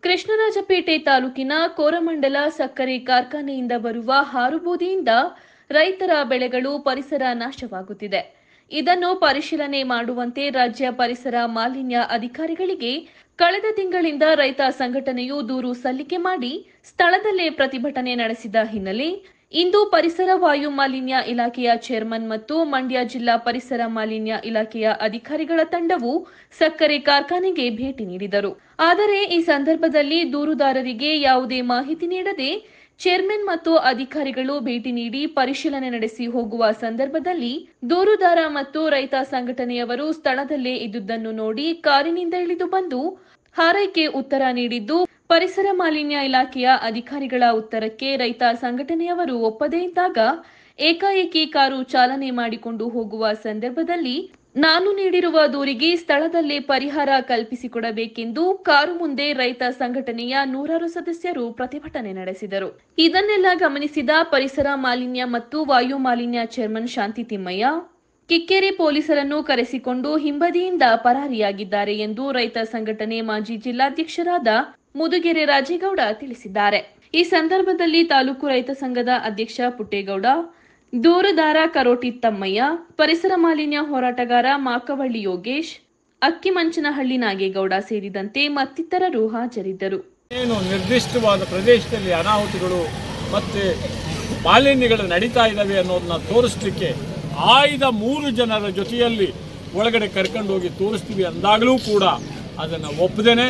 ಕೃಷ್ಣರಾಜಪೇಟೆ ತಾಲೂಕಿನ ಕೋರಮಂಡಲ ಸಕ್ಕರೆ ಕಾರ್ಖಾನೆಯಿಂದ ಬರುವ ಹಾರುಬೂದಿಯಿಂದ ರೈತರ ಬೆಳೆಗಳು ಪರಿಸರ ನಾಶವಾಗುತ್ತಿದೆ ಇದನ್ನು ಪರಿಶೀಲನೆ ಮಾಡುವಂತೆ ರಾಜ್ಯ ಪರಿಸರ ಮಾಲಿನ್ಯ ಅಧಿಕಾರಿಗಳಿಗೆ ಕಳೆದ ತಿಂಗಳಿಂದ ರೈತ ಸಂಘಟನೆಯು ದೂರು ಸಲ್ಲಿಕೆ ಮಾಡಿ ಸ್ಥಳದಲ್ಲೇ ಪ್ರತಿಭಟನೆ ನಡೆಸಿದ ಹಿನ್ನೆಲೆ ಇಂದು ಪರಿಸರ ವಾಯು ಮಾಲಿನ್ಯ ಇಲಾಖೆಯ ಚೇರ್ಮನ್ ಮತ್ತು ಮಂಡ್ಯ ಜಿಲ್ಲಾ ಪರಿಸರ ಮಾಲಿನ್ಯ ಇಲಾಖೆಯ ಅಧಿಕಾರಿಗಳ ತಂಡವು ಸಕ್ಕರೆ ಕಾರ್ಖಾನೆಗೆ ಭೇಟಿ ನೀಡಿದರು ಆದರೆ ಈ ಸಂದರ್ಭದಲ್ಲಿ ದೂರುದಾರರಿಗೆ ಯಾವುದೇ ಮಾಹಿತಿ ನೀಡದೆ ಚೇರ್ಮನ್ ಮತ್ತು ಅಧಿಕಾರಿಗಳು ಭೇಟಿ ನೀಡಿ ಪರಿಶೀಲನೆ ನಡೆಸಿ ಹೋಗುವ ಸಂದರ್ಭದಲ್ಲಿ ದೂರುದಾರ ಮತ್ತು ರೈತ ಸಂಘಟನೆಯವರು ಸ್ಥಳದಲ್ಲೇ ಇದ್ದುದನ್ನು ನೋಡಿ ಕಾರಿನಿಂದ ಇಳಿದು ಬಂದು ಹಾರೈಕೆ ಉತ್ತರ ನೀಡಿದ್ದು ಪರಿಸರ ಮಾಲಿನ್ಯ ಇಲಾಖೆಯ ಅಧಿಕಾರಿಗಳ ಉತ್ತರಕ್ಕೆ ರೈತ ಸಂಘಟನೆಯವರು ಒಪ್ಪದೇ ಇದ್ದಾಗ ಏಕಾಏಕಿ ಕಾರು ಚಾಲನೆ ಮಾಡಿಕೊಂಡು ಹೋಗುವ ಸಂದರ್ಭದಲ್ಲಿ ನಾನು ನೀಡಿರುವ ದೂರಿಗೆ ಸ್ಥಳದಲ್ಲೇ ಪರಿಹಾರ ಕಲ್ಪಿಸಿಕೊಡಬೇಕೆಂದು ಕಾರು ಮುಂದೆ ರೈತ ಸಂಘಟನೆಯ ನೂರಾರು ಸದಸ್ಯರು ಪ್ರತಿಭಟನೆ ನಡೆಸಿದರು ಇದನ್ನೆಲ್ಲ ಗಮನಿಸಿದ ಪರಿಸರ ಮಾಲಿನ್ಯ ಮತ್ತು ವಾಯು ಮಾಲಿನ್ಯ ಚೇರ್ಮನ್ ಶಾಂತಿ ತಿಮ್ಮಯ್ಯ ಕಿಕ್ಕೇರಿ ಪೊಲೀಸರನ್ನು ಕರೆಸಿಕೊಂಡು ಹಿಂಬದಿಯಿಂದ ಪರಾರಿಯಾಗಿದ್ದಾರೆ ಎಂದು ರೈತ ಸಂಘಟನೆ ಮಾಜಿ ಜಿಲ್ಲಾಧ್ಯಕ್ಷರಾದ ಮುದುಗೆರೆ ರಾಜೇಗೌಡ ತಿಳಿಸಿದ್ದಾರೆ ಈ ಸಂದರ್ಭದಲ್ಲಿ ತಾಲೂಕು ರೈತ ಸಂಘದ ಅಧ್ಯಕ್ಷ ಪುಟ್ಟೇಗೌಡ ದೂರುದಾರ ಕರೋಟಿ ತಮ್ಮಯ್ಯ ಪರಿಸರ ಮಾಲಿನ್ಯ ಹೋರಾಟಗಾರ ಮಾಕವಳ್ಳಿ ಯೋಗೇಶ್ ಅಕ್ಕಿಮಂಚನಹಳ್ಳಿ ನಾಗೇಗೌಡ ಸೇರಿದಂತೆ ಮತ್ತಿತರರು ಹಾಜರಿದ್ದರು ಏನು ನಿರ್ದಿಷ್ಟವಾದ ಪ್ರದೇಶದಲ್ಲಿ ಅನಾಹುತಗಳು ಮತ್ತು ಮಾಲಿನ್ಯಗಳು ನಡೀತಾ ಇದ್ದಾವೆ ಅನ್ನೋದನ್ನ ತೋರಿಸ್ಲಿಕ್ಕೆ ಆಯ್ದ ಮೂರು ಜನರ ಜೊತೆಯಲ್ಲಿ ಒಳಗಡೆ ಕರ್ಕೊಂಡು ಹೋಗಿ ತೋರಿಸ್ತೀವಿ ಅಂದಾಗಲೂ ಕೂಡ ಅದನ್ನು ಒಪ್ಪದೇನೆ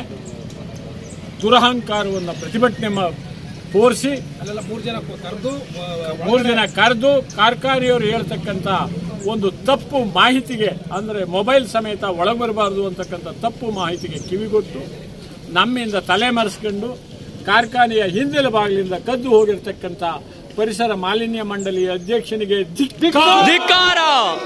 ದುರಹಂಕಾರವನ್ನು ಪ್ರತಿಭಟನೆ ಮಾ- ತೋರಿಸಿ ಅಲ್ಲೆಲ್ಲ ಮೂರು ಜನ ಕರೆದು ಮೂರು ಜನ ಕರೆದು ಕಾರ್ಖಾನೆಯವರು ಹೇಳ್ತಕ್ಕಂಥ ಒಂದು ತಪ್ಪು ಮಾಹಿತಿಗೆ ಅಂದರೆ ಮೊಬೈಲ್ ಸಮೇತ ಒಳಗೆ ಬರಬಾರ್ದು ಅಂತಕ್ಕಂಥ ತಪ್ಪು ಮಾಹಿತಿಗೆ ಕಿವಿಗೊಟ್ಟು ನಮ್ಮಿಂದ ತಲೆ ಮರೆಸ್ಕೊಂಡು ಕಾರ್ಖಾನೆಯ ಹಿಂದಿನ ಬಾಗಿಲಿಂದ ಕದ್ದು ಹೋಗಿರ್ತಕ್ಕಂಥ ಪರಿಸರ ಮಾಲಿನ್ಯ ಮಂಡಳಿಯ ಅಧ್ಯಕ್ಷನಿಗೆ ಧಿಕ್ಕಾರ ಧಿಕ್ಕಾರ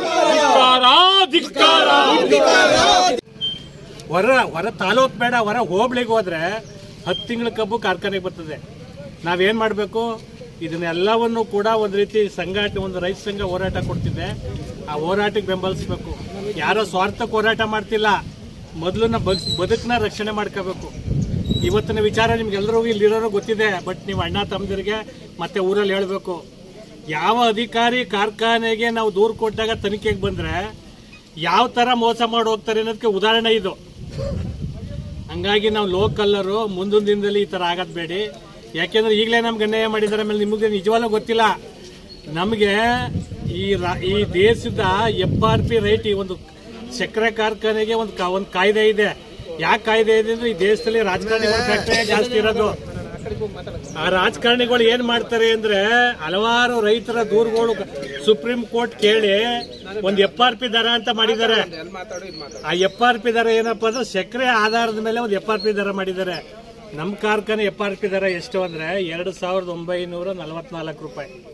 ಧಿಕ್ಕಾರ ಧಿಕ್ಕಾರ ಹೊರ ಹೊರ ತಾಲೂಕ್ ಬೇಡ ಹೊರ ಹೋಬಳಿಗೆ ಹೋದ್ರೆ ಹತ್ತು ತಿಂಗಳ ಕಬ್ಬು ಕಾರ್ಖಾನೆಗೆ ಬರ್ತದೆ ನಾವೇನ್ ಮಾಡಬೇಕು ಇದನ್ನೆಲ್ಲವನ್ನು ಕೂಡ ಒಂದು ರೀತಿ ಸಂಘಟನೆ ಒಂದು ರೈತ ಸಂಘ ಹೋರಾಟ ಕೊಡ್ತಿದೆ ಆ ಹೋರಾಟಕ್ಕೆ ಬೆಂಬಲಿಸಬೇಕು ಯಾರೋ ಸ್ವಾರ್ಥಕ್ಕೆ ಹೋರಾಟ ಮಾಡ್ತಿಲ್ಲ ಮೊದಲನ್ನ ಬದುಕನ್ನ ರಕ್ಷಣೆ ಮಾಡ್ಕೋಬೇಕು ಇವತ್ತಿನ ವಿಚಾರ ನಿಮ್ಗೆಲ್ಲರಿಗೂ ಇಲ್ಲಿರೋರು ಗೊತ್ತಿದೆ ಬಟ್ ನೀವು ಅಣ್ಣ ತಮ್ಮದಿರಿಗೆ ಮತ್ತೆ ಊರಲ್ಲಿ ಹೇಳಬೇಕು ಯಾವ ಅಧಿಕಾರಿ ಕಾರ್ಖಾನೆಗೆ ನಾವು ದೂರು ಕೊಟ್ಟಾಗ ತನಿಖೆಗೆ ಬಂದ್ರೆ ಯಾವ ತರ ಮೋಸ ಮಾಡಿ ಹೋಗ್ತಾರೆ ಅನ್ನೋದಕ್ಕೆ ಉದಾಹರಣೆ ಇದು ಹಂಗಾಗಿ ನಾವು ಲೋಕಲ್ಲರು ಮುಂದೊಂದು ದಿನದಲ್ಲಿ ಈ ತರ ಆಗದ್ ಬೇಡಿ ಯಾಕೆಂದ್ರೆ ಈಗಲೇ ನಮ್ಗೆ ಅನ್ಯಾಯ ಮಾಡಿದ್ದಾರೆ ಆಮೇಲೆ ನಿಮಗೆ ನಿಜವಾಗ್ಲೂ ಗೊತ್ತಿಲ್ಲ ನಮಗೆ ಈ ರಾ- ಈ ದೇಶದ ಎಫ್ ಆರ್ ಪಿ ರೈಟ್ ಈ ಒಂದು ಸಕ್ಕರೆ ಕಾರ್ಖಾನೆಗೆ ಒಂದು ಕಾ- ಒಂದು ಕಾಯ್ದೆ ಇದೆ ಯಾಕೆ ಕಾಯ್ದೆ ಇದೆ ಅಂದ್ರೆ ಈ ದೇಶದಲ್ಲಿ ರಾಜಕಾರಣಿಗಳ ಫ್ಯಾಕ್ಟರಿ ಜಾಸ್ತಿ ಇರೋದು ಆ ರಾಜಕಾರಣಿಗಳು ಏನ್ ಮಾಡ್ತಾರೆ ಅಂದ್ರೆ ಹಲವಾರು ರೈತರ ದೂರುಗಳು ಸುಪ್ರೀಂ ಕೋರ್ಟ್ ಕೇಳಿ ಒಂದು ಎಫ್ ಆರ್ ಪಿ ದರ ಅಂತ ಮಾಡಿದ್ದಾರೆ ಆ ಎಫ್ ಆರ್ ಪಿ ದರ ಏನಪ್ಪಾ ಅಂದ್ರೆ ಸಕ್ಕರೆ ಆಧಾರದ ಮೇಲೆ ಒಂದು ಎಫ್ ಆರ್ ಪಿ ದರ ಮಾಡಿದ್ದಾರೆ ನಮ್ಮ ಕಾರ್ಖಾನೆ ಎಫ್ ಆರ್ ಪಿ ದರ ಎಷ್ಟು ಅಂದ್ರೆ ಎರಡು ಸಾವಿರದ ಒಂಬೈನೂರ ನಲವತ್ನಾಲ್ಕು ರೂಪಾಯಿ